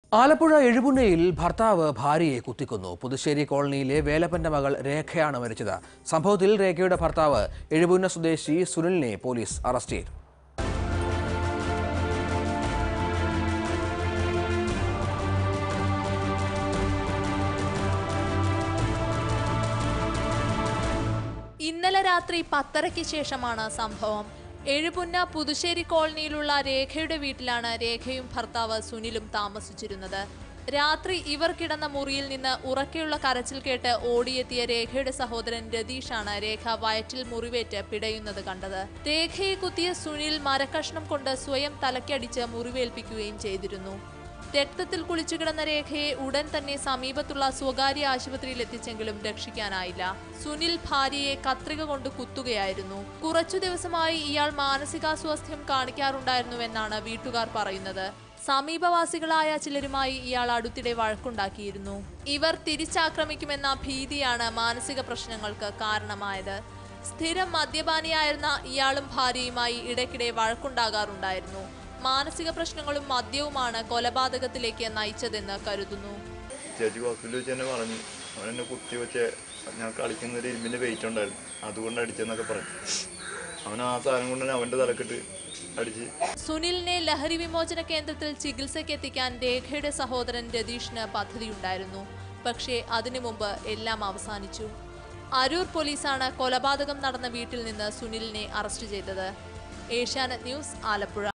ആലപ്പുഴ എഴുപുന്നയിൽ ഭർത്താവ് ഭാര്യയെ കുത്തിക്കൊന്നു പുതുശ്ശേരി കോളനിയിലെ വേലപ്പന്റെ മകൾ രേഖയാണ് മരിച്ചത് സംഭവത്തിൽ രേഖയുടെ ഭർത്താവ് എഴുപുന്ന സ്വദേശി സുനിലിനെ പോലീസ് അറസ്റ്റ് ചെയ്തു ഇന്നലെ രാത്രി പത്തരയ്ക്ക് ശേഷമാണ് സംഭവം എഴുപുന്ന പുതുശ്ശേരി കോളനിയിലുള്ള രേഖയുടെ വീട്ടിലാണ് രേഖയും ഭർത്താവ് സുനിലും താമസിച്ചിരുന്നത് രാത്രി ഇവർ കിടന്ന മുറിയിൽ നിന്ന് ഉറക്കെയുള്ള കരച്ചിൽ കേട്ട് ഓടിയെത്തിയ രേഖയുടെ സഹോദരൻ രതീഷാണ് രേഖ വയറ്റിൽ മുറിവേറ്റ് പിടയുന്നത് കണ്ടത് രേഖയെ കുത്തിയ സുനിൽ മരക്കഷ്ണം കൊണ്ട് സ്വയം തലക്കടിച്ച് മുറിവേൽപ്പിക്കുകയും ചെയ്തിരുന്നു രക്തത്തിൽ കുളിച്ചു കിടന്ന രേഖയെ ഉടൻ തന്നെ സമീപത്തുള്ള സ്വകാര്യ ആശുപത്രിയിൽ എത്തിച്ചെങ്കിലും രക്ഷിക്കാനായില്ല സുനിൽ ഭാര്യയെ കത്രിക കൊണ്ട് കുത്തുകയായിരുന്നു കുറച്ചു ദിവസമായി ഇയാൾ മാനസികാസ്വാസ്ഥ്യം കാണിക്കാറുണ്ടായിരുന്നുവെന്നാണ് വീട്ടുകാർ പറയുന്നത് സമീപവാസികളായ ചിലരുമായി ഇയാൾ അടുത്തിടെ വഴക്കുണ്ടാക്കിയിരുന്നു ഇവർ തിരിച്ചാക്രമിക്കുമെന്ന ഭീതിയാണ് മാനസിക പ്രശ്നങ്ങൾക്ക് കാരണമായത് സ്ഥിരം മദ്യപാനിയായിരുന്ന ഇയാളും ഭാര്യയുമായി ഇടയ്ക്കിടെ വഴക്കുണ്ടാകാറുണ്ടായിരുന്നു മാനസിക പ്രശ്നങ്ങളും മദ്യവുമാണ് കൊലപാതകത്തിലേക്ക് നയിച്ചതെന്ന് കരുതുന്നു ചേച്ചി ഹോസ്പിറ്റലിൽ വെച്ച് തന്നെ പറഞ്ഞു അവൻ എന്നെ കുത്തി വെച്ച് ഞാൻ കളിക്കുന്ന ഒരു ഇരുമ്പിൻ്റെ വെയിറ്റ് ഉണ്ടായിരുന്നു അതുകൊണ്ട് അടിച്ചെന്നൊക്കെ പറഞ്ഞു അവൻ ആ സാധനം കൊണ്ട് തന്നെ അവൻ്റെ തലക്കിട്ട് അടിച്ച് സുനിലിനെ ലഹരി വിമോചന കേന്ദ്രത്തിൽ ചികിത്സയ്ക്ക് എത്തിക്കാൻ രേഖയുടെ സഹോദരൻ രതീഷിന് പദ്ധതിയുണ്ടായിരുന്നു പക്ഷേ അതിനു മുമ്പ് എല്ലാം അവസാനിച്ചു അരൂർ പോലീസാണ് കൊലപാതകം നടന്ന വീട്ടിൽ നിന്ന് സുനിലിനെ അറസ്റ്റ് ചെയ്തത് ഏഷ്യാനെറ്റ് ന്യൂസ് ആലപ്പുഴ